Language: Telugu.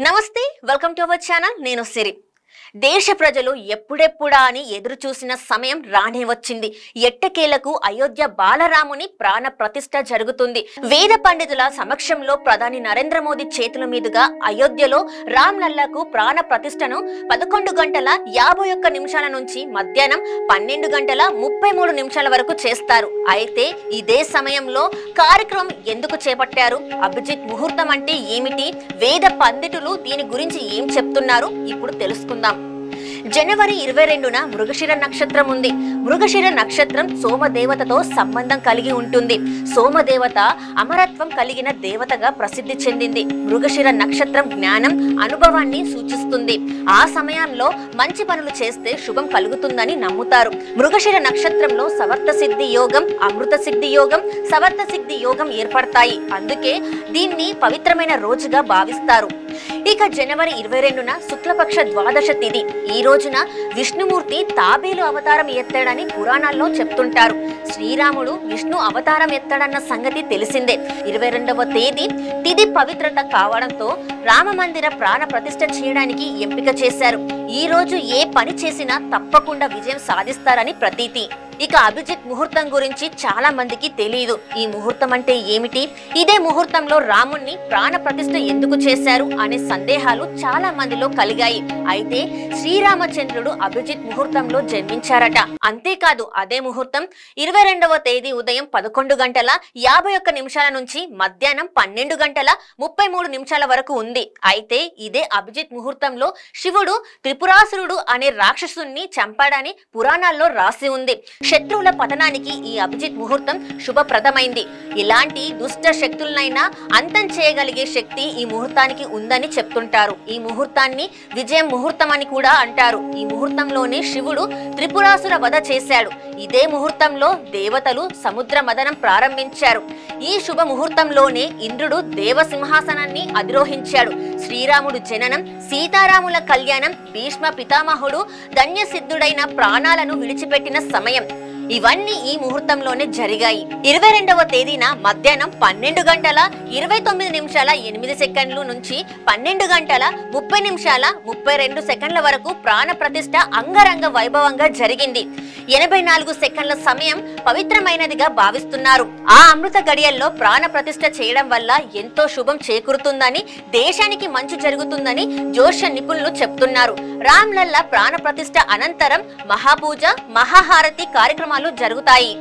నమస్తే వెల్కమ్ టు అవర్ ఛానల్ నేను సిరి దేశ ప్రజలు ఎప్పుడెప్పుడా అని ఎదురు చూసిన సమయం రానే వచ్చింది ఎట్టకేలకు అయోధ్య బాలరాముని ప్రాణ ప్రతిష్ఠ జరుగుతుంది వేద పండితుల సమక్షంలో ప్రధాని నరేంద్ర మోదీ చేతుల మీదుగా అయోధ్యలో రామ్ లల్లాకు ప్రాణ ప్రతిష్టను పదకొండు గంటల యాభై ఒక్క నిమిషాల నుంచి మధ్యాహ్నం పన్నెండు గంటల ముప్పై మూడు నిమిషాల వరకు చేస్తారు అయితే ఇదే సమయంలో కార్యక్రమం ఎందుకు చేపట్టారు అభిజిత్ ముహూర్తం అంటే ఏమిటి వేద పండితులు దీని గురించి ఏం చెప్తున్నారు ఇప్పుడు తెలుసుకుందాం జనవరి ఇరవై రెండున మృగశిర నక్షత్రం ఉంది మృగశిర నక్షత్రం సోమదేవతతో సంబంధం కలిగి ఉంటుంది సోమదేవత అమరత్వం కలిగిన దేవతగా ప్రసిద్ధి చెందింది మృగశిర నక్షత్రం జ్ఞానం అనుభవాన్ని సూచిస్తుంది ఆ సమయంలో మంచి పనులు చేస్తే శుభం కలుగుతుందని నమ్ముతారు మృగశిర నక్షత్రంలో సవర్త సిద్ధి యోగం అమృత సిద్ధి యోగం సవర్త సిద్ధి యోగం ఏర్పడతాయి అందుకే దీన్ని పవిత్రమైన రోజుగా భావిస్తారు ఇక జనవరి ఇరవై రెండున శుక్లపక్ష ద్వాదశ తిథి ఈ రోజున విష్ణుమూర్తి తాబేలు అవతారం ఎత్తాడని పురాణాల్లో చెప్తుంటారు శ్రీరాముడు విష్ణు అవతారం ఎత్తాడన్న సంగతి తెలిసిందే ఇరవై రెండవ తేదీ తిథి పవిత్రత కావడంతో రామ మందిర ప్రాణ ప్రతిష్ఠ చేయడానికి ఎంపిక చేశారు ఈ రోజు ఏ పని చేసినా తప్పకుండా విజయం సాధిస్తారని ప్రతీతి ఇక అభిజిత్ ముహూర్తం గురించి చాలా మందికి తెలియదు ఈ ముహూర్తం అంటే ఏమిటి ఇదే ముహూర్తంలో రాముణ్ణి ప్రాణ ప్రతిష్ఠ ఎందుకు చేశారు అనే సందేహాలు చాలా మందిలో కలిగాయి అయితే శ్రీరామచంద్రుడు అభిజిత్ ముహూర్తంలో జన్మించారట అంతేకాదు అదే ముహూర్తం ఇరవై రెండవ తేదీ ఉదయం పదకొండు గంటల యాభై ఒక్క నిమిషాల నుంచి మధ్యాహ్నం పన్నెండు గంటల ముప్పై మూడు నిమిషాల వరకు ఉంది అయితే ఇదే అభిజిత్ ముహూర్తంలో శివుడు త్రిపురాసురుడు అనే రాక్షసుని చంపాడని పురాణాల్లో రాసి ఉంది శత్రువుల పతనానికి ఈ అభిజిత్ ముహూర్తం శుభప్రదమైంది ఇలాంటి దుష్ట శక్తులనైనా అంతం చేయగలిగే శక్తి ఈ ముహూర్తానికి ఉందని చెప్తుంటారు ఈ ముహూర్తాన్ని విజయం ముహూర్తం అని కూడా అంటారు ఈ ముహూర్తంలోనే శివుడు త్రిపురాసుర వధ చేశాడు ఇదే ముహూర్తంలో దేవతలు సముద్ర మదనం ప్రారంభించారు ఈ శుభ ముహూర్తంలోనే ఇంద్రుడు దేవసింహాసనాన్ని అధిరోహించాడు శ్రీరాముడు జననం సీతారాముల కళ్యాణం భీష్మ పితామహుడు ధన్యసిద్ధుడైన ప్రాణాలను విడిచిపెట్టిన సమయం ఇవన్నీ ఈ ముహూర్తంలోనే జరిగాయి ఇరవై రెండవ తేదీన మధ్యాహ్నం పన్నెండు గంటల ఇరవై తొమ్మిది నిమిషాల ఎనిమిది సెకండ్లు నుంచి పన్నెండు గంటల ముప్పై నిమిషాల ముప్పై రెండు సెకండ్ల వరకు ప్రాణ ప్రతిష్ఠ అంగరంగ వైభవంగా జరిగింది ఎనభై నాలుగు సెకండ్ల సమయం పవిత్రమైనదిగా భావిస్తున్నారు ఆ అమృత గడియల్లో ప్రాణ ప్రతిష్ఠ చేయడం వల్ల ఎంతో శుభం చేకూరుతుందని దేశానికి మంచి జరుగుతుందని జోష్య నిపుణులు చెప్తున్నారు రామ్ లల్లా ప్రాణ ప్రతిష్ఠ అనంతరం మహాపూజ మహాహారతి కార్యక్రమాలు జరుగుతాయి